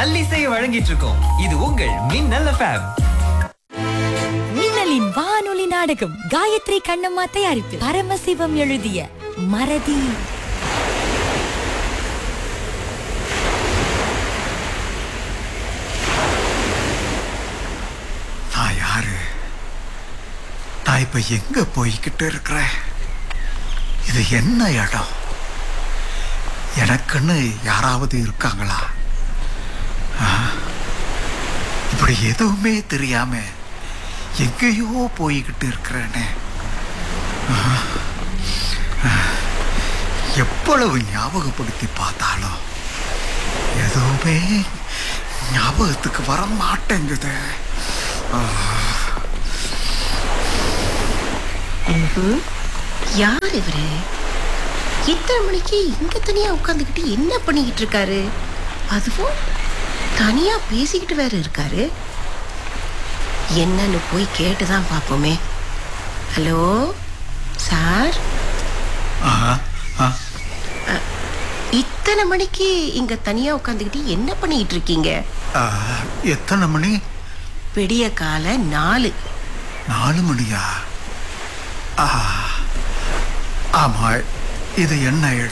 நல்லிசையை வழங்கிட்டு இருக்கோம் இது உங்கள் மின்னல் எஃப்எம் மின்னலின் வானொலி நாடகம் காயத்ரி கண்ணம்மா தயாரிப்பு பரமசிவம் எழுதிய மறதி நான் யாரு நான் இப்ப எங்க போய்கிட்டு இருக்கிறேன் இது என்ன இடம் எனக்குன்னு யாராவது இருக்காங்களா ஆ? இப்படி எதுவுமே தெரியாம எங்கேயோ போய்கிட்டு இருக்கிறேனே ஆ? ஆ. எவ்வளவு ஞாபகப்படுத்தி பார்த்தாலும் எதுவுமே ஞாபகத்துக்கு வர மாட்டேங்குது யார் இவரு இத்தனை மணிக்கு இங்க தனியா உட்காந்துக்கிட்டு என்ன பண்ணிக்கிட்டு இருக்காரு அதுவும் தனியா பேசிக்கிட்டு வேற இருக்காரு என்னன்னு போய் கேட்டுதான் பார்ப்போமே ஹலோ சார் ஆ, ஆ, இத்தனை மணிக்கு இங்க தனியா உட்காந்துக்கிட்டு என்ன பண்ணிக்கிட்டு இருக்கீங்க ஆ, எத்தனை மணி விடிய கால நாலு நாலு மணியா ஆ, ஆமா இது என்ன